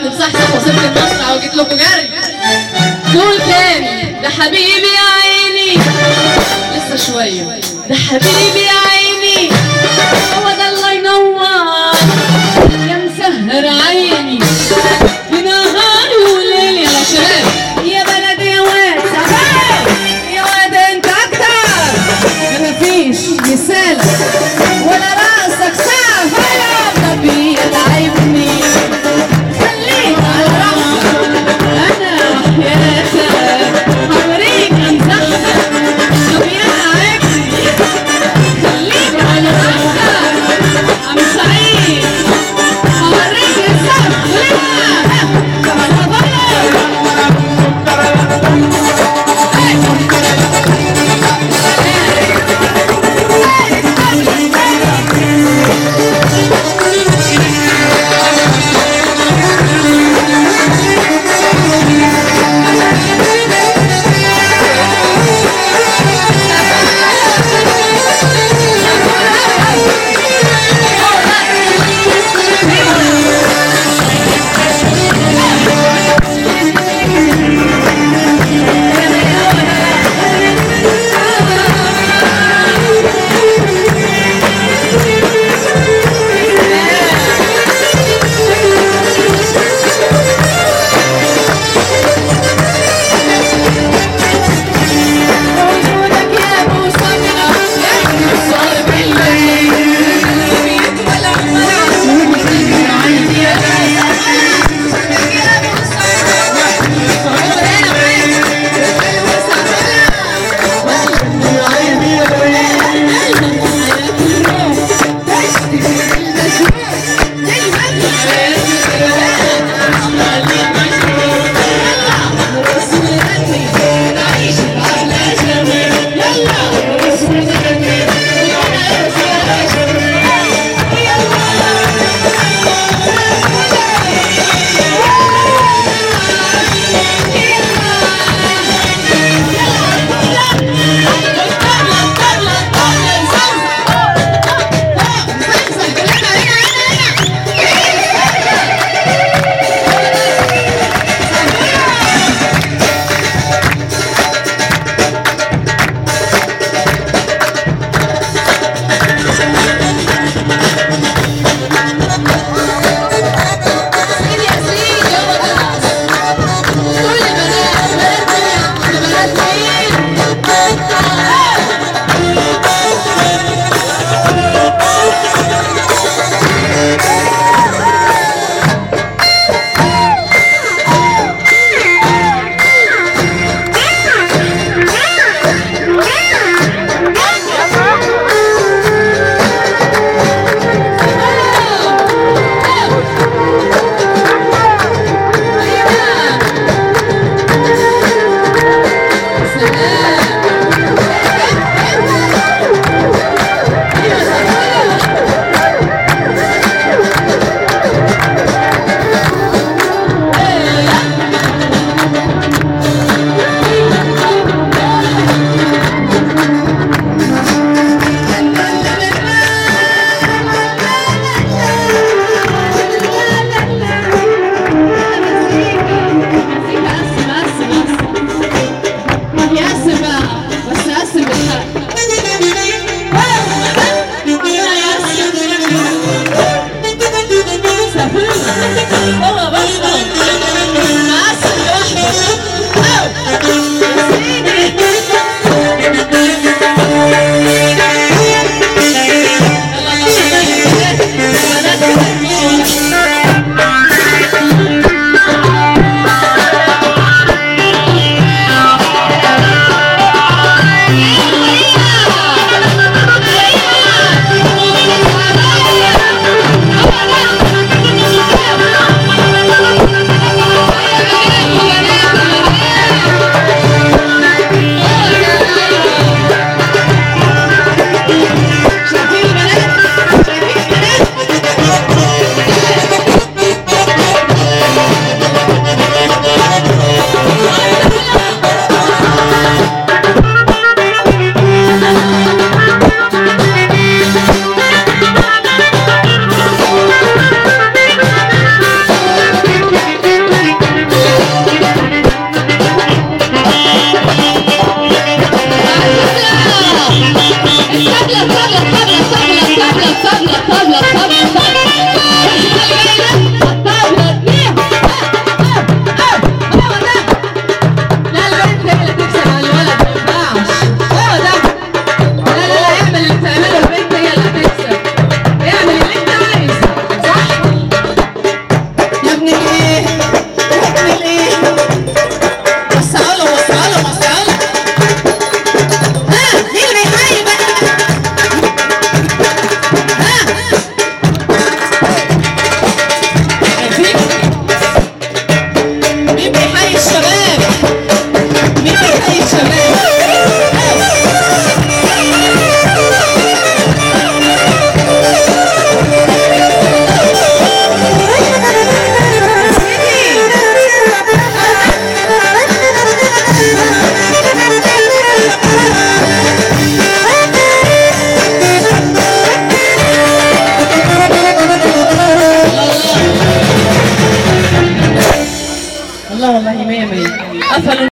مصحصح وسبت المصنع وجيت لكم جري قول تاني ده حبيبي يا عيني لسه شوية ده حبيبي يا عيني هو ده الله ينور يا مسهر عيني بنهار وليل يا شباب يا بلد يا واد سعاد يا واد انت اكتر مفيش مثال ولا راسك سقف ولا طبيعي تعبني خليك على راحتك انا وحياتك هوريك امزحك طب يا عيبني خليك على راحتك عم سعيد هوريك السقف ابن الايه ابن الايه وسعوا له وسعوا له وسعوا له ها مين اللي بيحيي بقى ها عارفين مين بيحيي الشباب مين بيحيي الشباب الله والله مية مية قفلوا